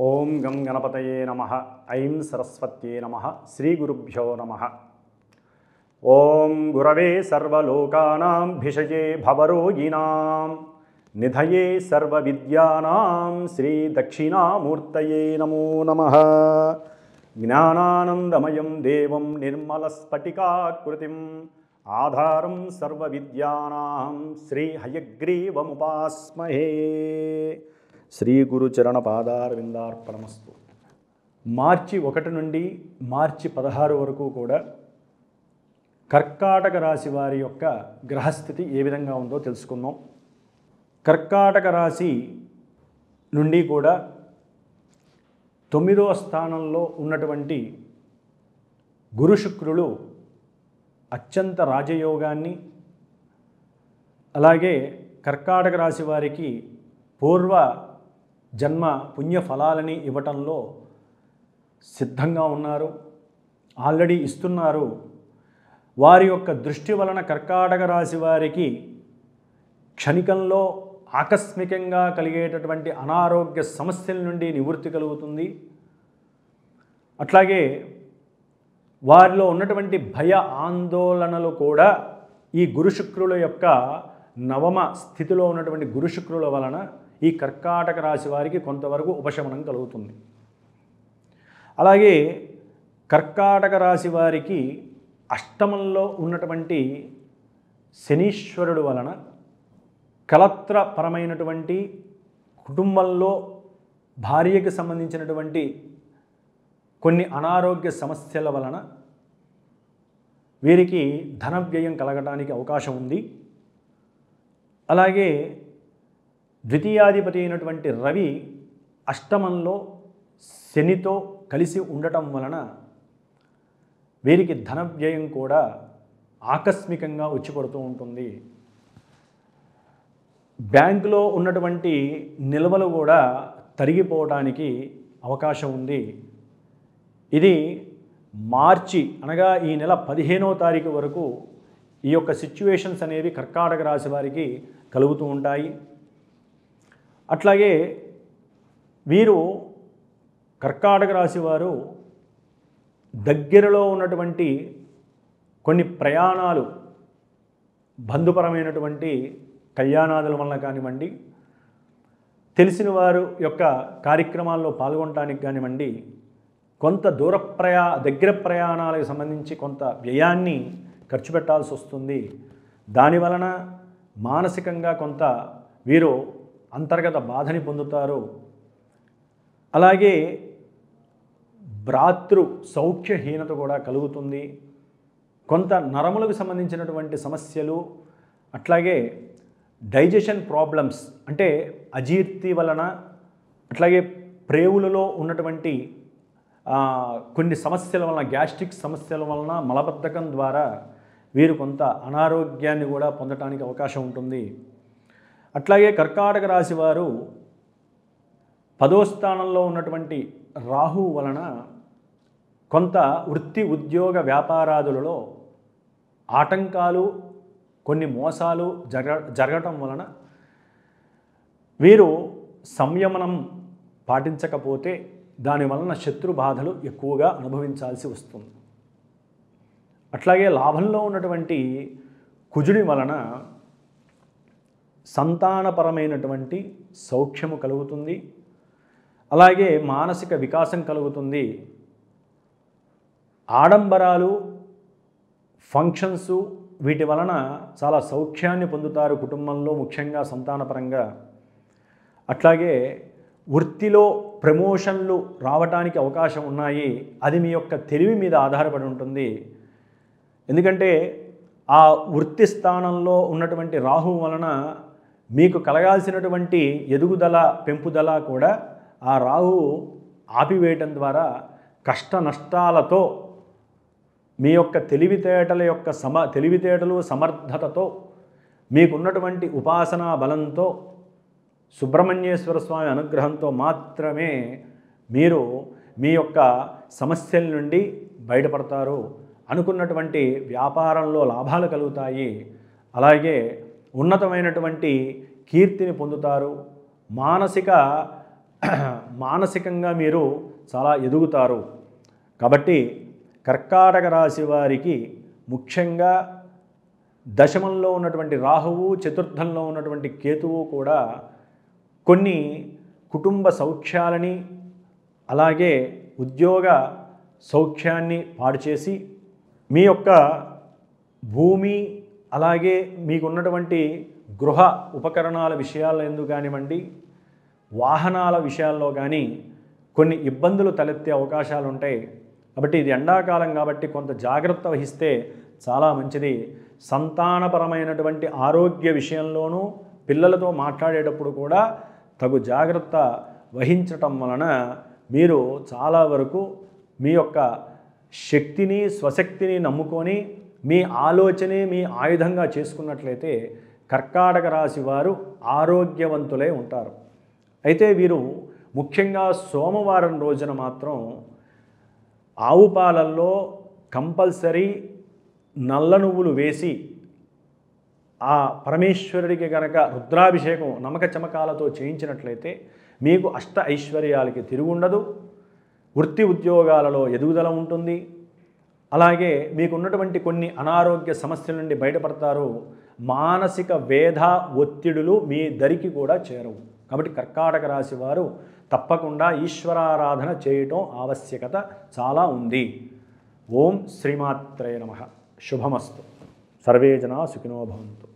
ఓం గం గణపతయే నమ ఐం సరస్వత్యే నమ శ్రీ గురుభ్యో నమ ఓం గురవే సర్వలోకానాం భిషజే భవరోగిణాం నిధయే సర్వవిద్యానాం శ్రీ దక్షిణామూర్తయే నమో నమ జ్ఞానానందమయం దేవం నిర్మలస్ఫటికాకృతిం ఆధారం సర్వవిద్యానాం శ్రీ హయగ్రీవముపాస్మహే శ్రీ గురు చరణ పాదారవిందార్పణమస్తు మార్చి ఒకటి నుండి మార్చి పదహారు వరకు కూడా కర్కాటక రాశి వారి యొక్క గ్రహస్థితి ఏ విధంగా ఉందో తెలుసుకుందాం కర్కాటక రాశి నుండి కూడా తొమ్మిదవ స్థానంలో ఉన్నటువంటి గురు శుక్రులు అత్యంత రాజయోగాన్ని అలాగే కర్కాటక రాశి వారికి పూర్వ జన్మ పుణ్య ఫలాలని ఇవ్వటంలో సిద్ధంగా ఉన్నారు ఆల్రెడీ ఇస్తున్నారు వారి యొక్క దృష్టి వలన కర్కాటక రాశి వారికి క్షణికంలో ఆకస్మికంగా కలిగేటటువంటి అనారోగ్య సమస్యల నుండి నివృత్తి కలుగుతుంది అట్లాగే వారిలో ఉన్నటువంటి భయ ఆందోళనలు కూడా ఈ గురు శుక్రుల యొక్క నవమ స్థితిలో ఉన్నటువంటి గురు శుక్రుల వలన ఈ కర్కాటక రాశి వారికి కొంతవరకు ఉపశమనం కలుగుతుంది అలాగే కర్కాటక రాశి వారికి అష్టమంలో ఉన్నటువంటి శనీశ్వరుడు వలన కలత్రపరమైనటువంటి కుటుంబంలో భార్యకి సంబంధించినటువంటి కొన్ని అనారోగ్య సమస్యల వలన వీరికి ధన వ్యయం కలగడానికి అవకాశం ఉంది అలాగే ద్వితీయాధిపతి అయినటువంటి రవి అష్టమంలో శనితో కలిసి ఉండటం వలన వీరికి ధన వ్యయం కూడా ఆకస్మికంగా వచ్చి పడుతూ ఉంటుంది బ్యాంకులో ఉన్నటువంటి నిల్వలు కూడా తరిగిపోవడానికి అవకాశం ఉంది ఇది మార్చి అనగా ఈ నెల పదిహేనవ తారీఖు వరకు ఈ యొక్క సిచ్యువేషన్స్ అనేవి కర్కాటక రాశి వారికి కలుగుతూ ఉంటాయి అట్లాగే వీరు కర్కాటక రాశి వారు దగ్గరలో ఉన్నటువంటి కొన్ని ప్రయాణాలు బంధుపరమైనటువంటి కళ్యాణాదుల వలన కానివ్వండి తెలిసిన వారు యొక్క కార్యక్రమాల్లో పాల్గొనడానికి కానివ్వండి కొంత దూర ప్రయా దగ్గర ప్రయాణాలకు సంబంధించి కొంత వ్యయాన్ని ఖర్చు పెట్టాల్సి వస్తుంది దాని వలన మానసికంగా కొంత వీరు అంతర్గత బాధని పొందుతారు అలాగే భ్రాతృ సౌఖ్యహీనత కూడా కలుగుతుంది కొంత నరములకు సంబంధించినటువంటి సమస్యలు అట్లాగే డైజెషన్ ప్రాబ్లమ్స్ అంటే అజీర్తి వలన అట్లాగే ప్రేవులలో ఉన్నటువంటి ఆ, కొన్ని సమస్యల వలన గ్యాస్ట్రిక్ సమస్యల వలన మలబద్ధకం ద్వారా వీరు కొంత అనారోగ్యాన్ని కూడా పొందటానికి అవకాశం ఉంటుంది అట్లాగే కర్కాటక రాశి వారు పదో స్థానంలో ఉన్నటువంటి రాహు వలన కొంత వృత్తి ఉద్యోగ వ్యాపారాదులలో ఆటంకాలు కొన్ని మోసాలు జరగ జరగటం వలన వీరు సంయమనం పాటించకపోతే దాని వలన శత్రు బాధలు ఎక్కువగా అనుభవించాల్సి వస్తుంది అట్లాగే లాభంలో ఉన్నటువంటి కుజుడి వలన సంతానపరమైనటువంటి సౌఖ్యము కలుగుతుంది అలాగే మానసిక వికాసం కలుగుతుంది ఆడంబరాలు ఫంక్షన్స్ వీటి వలన చాలా సౌఖ్యాన్ని పొందుతారు కుటుంబంలో ముఖ్యంగా సంతానపరంగా అట్లాగే వృత్తిలో ప్రమోషన్లు రావడానికి అవకాశం ఉన్నాయి అది మీ యొక్క తెలివి మీద ఆధారపడి ఉంటుంది ఎందుకంటే ఆ వృత్తి స్థానంలో ఉన్నటువంటి రాహు వలన మీకు కలగాల్సినటువంటి ఎదుగుదల పెంపుదల కూడా ఆ రాహు ఆపివేయటం ద్వారా కష్ట నష్టాలతో మీ యొక్క తెలివితేటల యొక్క సమ తెలివితేటలు సమర్థతతో మీకున్నటువంటి ఉపాసనా బలంతో సుబ్రహ్మణ్యేశ్వర స్వామి అనుగ్రహంతో మాత్రమే మీరు మీ యొక్క సమస్యల నుండి బయటపడతారు అనుకున్నటువంటి వ్యాపారంలో లాభాలు కలుగుతాయి అలాగే ఉన్నతమైనటువంటి కీర్తిని పొందుతారు మానసిక మానసికంగా మీరు చాలా ఎదుగుతారు కాబట్టి కర్కాటక రాశి వారికి ముఖ్యంగా దశమంలో ఉన్నటువంటి రాహువు చతుర్థంలో ఉన్నటువంటి కేతువు కూడా కొన్ని కుటుంబ సౌఖ్యాలని అలాగే ఉద్యోగ సౌఖ్యాన్ని పాడు చేసి మీ యొక్క భూమి అలాగే మీకున్నటువంటి గృహ ఉపకరణాల విషయాల్లో ఎందుకు కానివ్వండి వాహనాల విషయాల్లో కానీ కొన్ని ఇబ్బందులు తలెత్తే అవకాశాలు ఉంటాయి కాబట్టి ఇది ఎండాకాలం కాబట్టి కొంత జాగ్రత్త వహిస్తే చాలా మంచిది సంతానపరమైనటువంటి ఆరోగ్య విషయంలోనూ పిల్లలతో మాట్లాడేటప్పుడు కూడా తగు జాగ్రత్త వహించటం వలన మీరు చాలా వరకు మీ యొక్క శక్తిని స్వశక్తిని నమ్ముకొని మీ ఆలోచనే మీ ఆయుధంగా చేసుకున్నట్లయితే కర్కాటక రాశి వారు ఆరోగ్యవంతులై ఉంటారు అయితే వీరు ముఖ్యంగా సోమవారం రోజున మాత్రం ఆవు పాలల్లో కంపల్సరీ నల్ల నువ్వులు వేసి ఆ పరమేశ్వరుడికి గనక రుద్రాభిషేకం నమక చమకాలతో చేయించినట్లయితే మీకు అష్ట ఐశ్వర్యాలకి తిరుగుండదు వృత్తి ఉద్యోగాలలో ఎదుగుదల ఉంటుంది అలాగే మీకున్నటువంటి కొన్ని అనారోగ్య సమస్యల నుండి బయటపడతారు మానసిక వేధ ఒత్తిడులు మీ దరికి కూడా చేరవు కాబట్టి కర్కాటక రాశి వారు తప్పకుండా ఈశ్వరారాధన చేయటం ఆవశ్యకత చాలా ఉంది ఓం శ్రీమాత్రే నమ శుభమస్తు సర్వే జనా సుఖినో భవంతు